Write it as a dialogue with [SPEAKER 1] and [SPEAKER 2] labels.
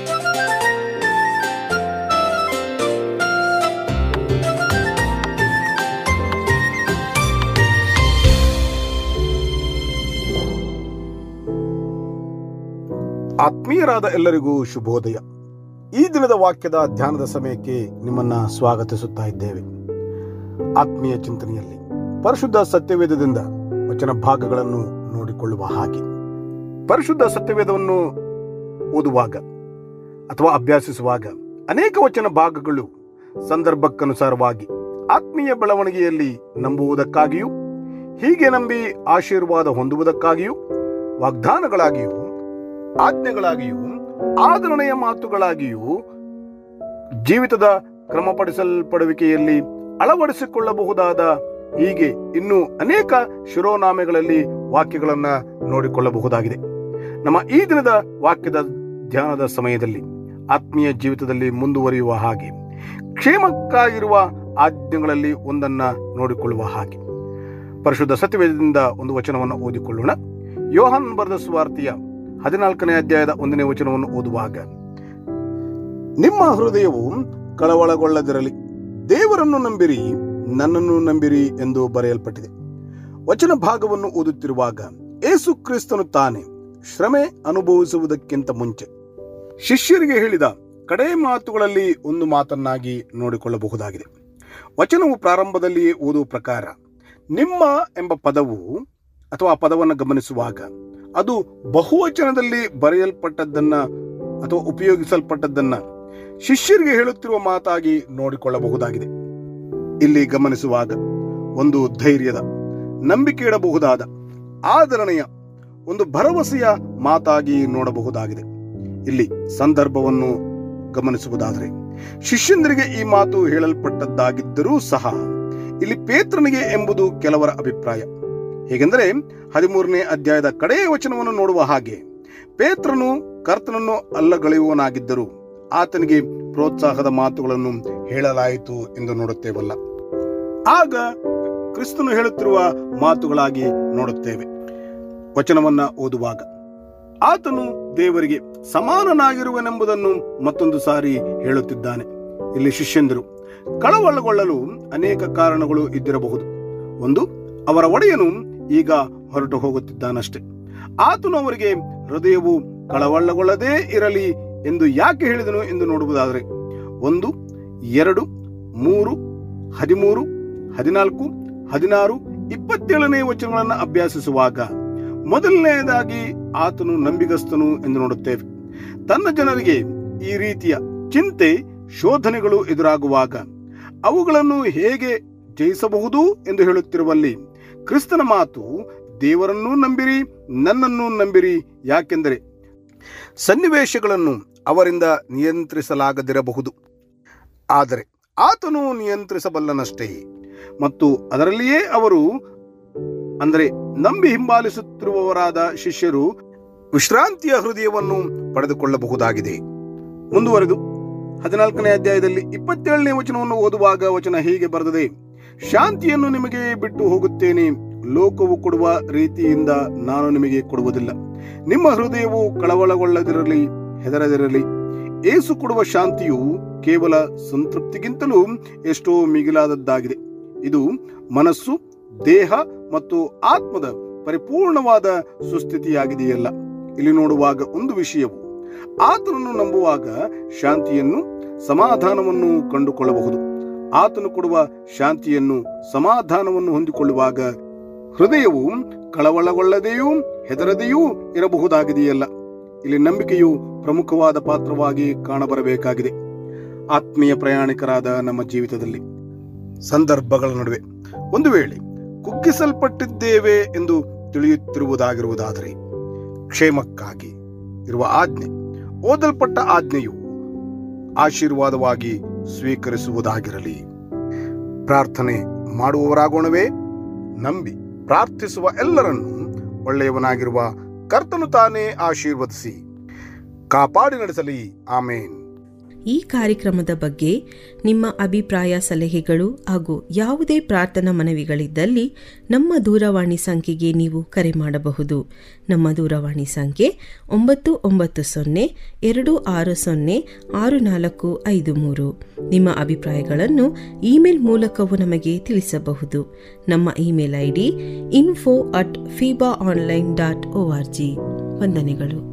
[SPEAKER 1] ಆತ್ಮೀಯರಾದ ಎಲ್ಲರಿಗೂ ಶುಭೋದಯ ಈ ದಿನದ ವಾಕ್ಯದ ಧ್ಯಾನದ ಸಮಯಕ್ಕೆ ನಿಮ್ಮನ್ನ ಸ್ವಾಗತಿಸುತ್ತಾ ಇದ್ದೇವೆ ಆತ್ಮೀಯ ಚಿಂತನೆಯಲ್ಲಿ ಪರಿಶುದ್ಧ ಸತ್ಯವೇದದಿಂದ ವಚನ ಭಾಗಗಳನ್ನು ನೋಡಿಕೊಳ್ಳುವ ಹಾಗೆ ಪರಿಶುದ್ಧ ಸತ್ಯವೇದವನ್ನು ಓದುವಾಗ ಅಥವಾ ಅಭ್ಯಾಸಿಸುವಾಗ ಅನೇಕ ವಚನ ಭಾಗಗಳು ಸಂದರ್ಭಕ್ಕನುಸಾರವಾಗಿ ಆತ್ಮೀಯ ಬೆಳವಣಿಗೆಯಲ್ಲಿ ನಂಬುವುದಕ್ಕಾಗಿಯೂ ಹೀಗೆ ನಂಬಿ ಆಶೀರ್ವಾದ ಹೊಂದುವುದಕ್ಕಾಗಿಯೂ ವಾಗ್ದಾನಗಳಾಗಿಯೂ ಆಜ್ಞೆಗಳಾಗಿಯೂ ಆದರಣೆಯ ಮಾತುಗಳಾಗಿಯೂ ಜೀವಿತದ ಕ್ರಮಪಡಿಸಲ್ಪಡುವಿಕೆಯಲ್ಲಿ ಅಳವಡಿಸಿಕೊಳ್ಳಬಹುದಾದ ಹೀಗೆ ಇನ್ನು ಅನೇಕ ಶಿರೋನಾಮೆಗಳಲ್ಲಿ ವಾಕ್ಯಗಳನ್ನ ನೋಡಿಕೊಳ್ಳಬಹುದಾಗಿದೆ ನಮ್ಮ ಈ ದಿನದ ವಾಕ್ಯದ ಧ್ಯಾನದ ಸಮಯದಲ್ಲಿ ಆತ್ಮೀಯ ಜೀವಿತದಲ್ಲಿ ಮುಂದುವರಿಯುವ ಹಾಗೆ ಕ್ಷೇಮಕ್ಕಾಗಿರುವ ಆಜ್ಞೆಗಳಲ್ಲಿ ಒಂದನ್ನ ನೋಡಿಕೊಳ್ಳುವ ಹಾಗೆ ಪರಿಶುದ್ಧ ಸತ್ಯವೇದದಿಂದ ಒಂದು ವಚನವನ್ನು ಓದಿಕೊಳ್ಳೋಣ ಯೋಹನ್ ಬರೆದ ಸುವಾರ್ತೆಯ ಹದಿನಾಲ್ಕನೇ ಅಧ್ಯಾಯದ ಒಂದನೇ ವಚನವನ್ನು ಓದುವಾಗ ನಿಮ್ಮ ಹೃದಯವು ಕಳವಳಗೊಳ್ಳದಿರಲಿ ದೇವರನ್ನು ನಂಬಿರಿ ನನ್ನನ್ನು ನಂಬಿರಿ ಎಂದು ಬರೆಯಲ್ಪಟ್ಟಿದೆ ವಚನ ಭಾಗವನ್ನು ಓದುತ್ತಿರುವಾಗ ಏಸು ಕ್ರಿಸ್ತನು ತಾನೇ ಶ್ರಮೆ ಅನುಭವಿಸುವುದಕ್ಕಿಂತ ಮುಂಚೆ ಶಿಷ್ಯರಿಗೆ ಹೇಳಿದ ಕಡೆ ಮಾತುಗಳಲ್ಲಿ ಒಂದು ಮಾತನ್ನಾಗಿ ನೋಡಿಕೊಳ್ಳಬಹುದಾಗಿದೆ ವಚನವು ಪ್ರಾರಂಭದಲ್ಲಿಯೇ ಓದುವ ಪ್ರಕಾರ ನಿಮ್ಮ ಎಂಬ ಪದವು ಅಥವಾ ಆ ಪದವನ್ನು ಗಮನಿಸುವಾಗ ಅದು ಬಹುವಚನದಲ್ಲಿ ಬರೆಯಲ್ಪಟ್ಟದ್ದನ್ನ ಅಥವಾ ಉಪಯೋಗಿಸಲ್ಪಟ್ಟದ್ದನ್ನ ಶಿಷ್ಯರಿಗೆ ಹೇಳುತ್ತಿರುವ ಮಾತಾಗಿ ನೋಡಿಕೊಳ್ಳಬಹುದಾಗಿದೆ ಇಲ್ಲಿ ಗಮನಿಸುವಾಗ ಒಂದು ಧೈರ್ಯದ ನಂಬಿಕೆ ಇಡಬಹುದಾದ ಆದರಣೆಯ ಒಂದು ಭರವಸೆಯ ಮಾತಾಗಿ ನೋಡಬಹುದಾಗಿದೆ ಇಲ್ಲಿ ಸಂದರ್ಭವನ್ನು ಗಮನಿಸುವುದಾದರೆ ಶಿಷ್ಯಂದರಿಗೆ ಈ ಮಾತು ಹೇಳಲ್ಪಟ್ಟದ್ದಾಗಿದ್ದರೂ ಸಹ ಇಲ್ಲಿ ಪೇತ್ರನಿಗೆ ಎಂಬುದು ಕೆಲವರ ಅಭಿಪ್ರಾಯ ಹೇಗೆಂದರೆ ಹದಿಮೂರನೇ ಅಧ್ಯಾಯದ ಕಡೆಯ ವಚನವನ್ನು ನೋಡುವ ಹಾಗೆ ಪೇತ್ರನು ಕರ್ತನನ್ನು ಅಲ್ಲಗಳೆಯುವನಾಗಿದ್ದರೂ ಆತನಿಗೆ ಪ್ರೋತ್ಸಾಹದ ಮಾತುಗಳನ್ನು ಹೇಳಲಾಯಿತು ಎಂದು ನೋಡುತ್ತೇವಲ್ಲ ಆಗ ಕ್ರಿಸ್ತನು ಹೇಳುತ್ತಿರುವ ಮಾತುಗಳಾಗಿ ನೋಡುತ್ತೇವೆ ವಚನವನ್ನ ಓದುವಾಗ ಆತನು ದೇವರಿಗೆ ಸಮಾನನಾಗಿರುವನೆಂಬುದನ್ನು ಮತ್ತೊಂದು ಸಾರಿ ಹೇಳುತ್ತಿದ್ದಾನೆ ಇಲ್ಲಿ ಶಿಷ್ಯಂದರು ಕಳವಳಗೊಳ್ಳಲು ಅನೇಕ ಕಾರಣಗಳು ಇದ್ದಿರಬಹುದು ಒಂದು ಅವರ ಒಡೆಯನು ಈಗ ಹೊರಟು ಹೋಗುತ್ತಿದ್ದಾನಷ್ಟೆ ಆತನು ಅವರಿಗೆ ಹೃದಯವು ಕಳವಳಗೊಳ್ಳದೇ ಇರಲಿ ಎಂದು ಯಾಕೆ ಹೇಳಿದನು ಎಂದು ನೋಡುವುದಾದರೆ ಒಂದು ಎರಡು ಮೂರು ಹದಿಮೂರು ಹದಿನಾಲ್ಕು ಹದಿನಾರು ಇಪ್ಪತ್ತೇಳನೇ ವಚನಗಳನ್ನು ಅಭ್ಯಾಸಿಸುವಾಗ ಮೊದಲನೆಯದಾಗಿ ಆತನು ನಂಬಿಗಸ್ತನು ಎಂದು ನೋಡುತ್ತೇವೆ ತನ್ನ ಜನರಿಗೆ ಈ ರೀತಿಯ ಚಿಂತೆ ಶೋಧನೆಗಳು ಎದುರಾಗುವಾಗ ಅವುಗಳನ್ನು ಹೇಗೆ ಜಯಿಸಬಹುದು ಎಂದು ಹೇಳುತ್ತಿರುವಲ್ಲಿ ಕ್ರಿಸ್ತನ ಮಾತು ದೇವರನ್ನೂ ನಂಬಿರಿ ನನ್ನನ್ನು ನಂಬಿರಿ ಯಾಕೆಂದರೆ ಸನ್ನಿವೇಶಗಳನ್ನು ಅವರಿಂದ ನಿಯಂತ್ರಿಸಲಾಗದಿರಬಹುದು ಆದರೆ ಆತನು ನಿಯಂತ್ರಿಸಬಲ್ಲನಷ್ಟೇ ಮತ್ತು ಅದರಲ್ಲಿಯೇ ಅವರು ಅಂದರೆ ನಂಬಿ ಹಿಂಬಾಲಿಸುತ್ತಿರುವವರಾದ ಶಿಷ್ಯರು ವಿಶ್ರಾಂತಿಯ ಹೃದಯವನ್ನು ಪಡೆದುಕೊಳ್ಳಬಹುದಾಗಿದೆ ಮುಂದುವರೆದು ಹದಿನಾಲ್ಕನೇ ಅಧ್ಯಾಯದಲ್ಲಿ ಇಪ್ಪತ್ತೇಳನೇ ವಚನವನ್ನು ಓದುವಾಗ ವಚನ ಹೀಗೆ ಬರೆದಿದೆ ಶಾಂತಿಯನ್ನು ನಿಮಗೆ ಬಿಟ್ಟು ಹೋಗುತ್ತೇನೆ ಲೋಕವು ಕೊಡುವ ರೀತಿಯಿಂದ ನಾನು ನಿಮಗೆ ಕೊಡುವುದಿಲ್ಲ ನಿಮ್ಮ ಹೃದಯವು ಕಳವಳಗೊಳ್ಳದಿರಲಿ ಹೆದರದಿರಲಿ ಏಸು ಕೊಡುವ ಶಾಂತಿಯು ಕೇವಲ ಸಂತೃಪ್ತಿಗಿಂತಲೂ ಎಷ್ಟೋ ಮಿಗಿಲಾದದ್ದಾಗಿದೆ ಇದು ಮನಸ್ಸು ದೇಹ ಮತ್ತು ಆತ್ಮದ ಪರಿಪೂರ್ಣವಾದ ಸುಸ್ಥಿತಿಯಾಗಿದೆಯಲ್ಲ ಇಲ್ಲಿ ನೋಡುವಾಗ ಒಂದು ವಿಷಯವು ಆತನನ್ನು ನಂಬುವಾಗ ಶಾಂತಿಯನ್ನು ಸಮಾಧಾನವನ್ನು ಕಂಡುಕೊಳ್ಳಬಹುದು ಆತನು ಕೊಡುವ ಶಾಂತಿಯನ್ನು ಸಮಾಧಾನವನ್ನು ಹೊಂದಿಕೊಳ್ಳುವಾಗ ಹೃದಯವು ಕಳವಳಗೊಳ್ಳದೆಯೂ ಹೆದರದೆಯೂ ಇರಬಹುದಾಗಿದೆಯಲ್ಲ ಇಲ್ಲಿ ನಂಬಿಕೆಯು ಪ್ರಮುಖವಾದ ಪಾತ್ರವಾಗಿ ಕಾಣಬರಬೇಕಾಗಿದೆ ಆತ್ಮೀಯ ಪ್ರಯಾಣಿಕರಾದ ನಮ್ಮ ಜೀವಿತದಲ್ಲಿ ಸಂದರ್ಭಗಳ ನಡುವೆ ಒಂದು ವೇಳೆ ಕುಗ್ಗಿಸಲ್ಪಟ್ಟಿದ್ದೇವೆ ಎಂದು ತಿಳಿಯುತ್ತಿರುವುದಾಗಿರುವುದಾದರೆ ಕ್ಷೇಮಕ್ಕಾಗಿ ಇರುವ ಆಜ್ಞೆ ಓದಲ್ಪಟ್ಟ ಆಜ್ಞೆಯು ಆಶೀರ್ವಾದವಾಗಿ ಸ್ವೀಕರಿಸುವುದಾಗಿರಲಿ ಪ್ರಾರ್ಥನೆ ಮಾಡುವವರಾಗೋಣವೇ ನಂಬಿ ಪ್ರಾರ್ಥಿಸುವ ಎಲ್ಲರನ್ನು ಒಳ್ಳೆಯವನಾಗಿರುವ ಕರ್ತನು ತಾನೇ ಆಶೀರ್ವದಿಸಿ ಕಾಪಾಡಿ ನಡೆಸಲಿ ಆಮೇನ್
[SPEAKER 2] ಈ ಕಾರ್ಯಕ್ರಮದ ಬಗ್ಗೆ ನಿಮ್ಮ ಅಭಿಪ್ರಾಯ ಸಲಹೆಗಳು ಹಾಗೂ ಯಾವುದೇ ಪ್ರಾರ್ಥನಾ ಮನವಿಗಳಿದ್ದಲ್ಲಿ ನಮ್ಮ ದೂರವಾಣಿ ಸಂಖ್ಯೆಗೆ ನೀವು ಕರೆ ಮಾಡಬಹುದು ನಮ್ಮ ದೂರವಾಣಿ ಸಂಖ್ಯೆ ಒಂಬತ್ತು ಒಂಬತ್ತು ಸೊನ್ನೆ ಎರಡು ಆರು ಸೊನ್ನೆ ಆರು ನಾಲ್ಕು ಐದು ಮೂರು ನಿಮ್ಮ ಅಭಿಪ್ರಾಯಗಳನ್ನು ಇಮೇಲ್ ಮೂಲಕವೂ ನಮಗೆ ತಿಳಿಸಬಹುದು ನಮ್ಮ email I D info at ಫೀಬಾ online dot O R G ವಂದನೆಗಳು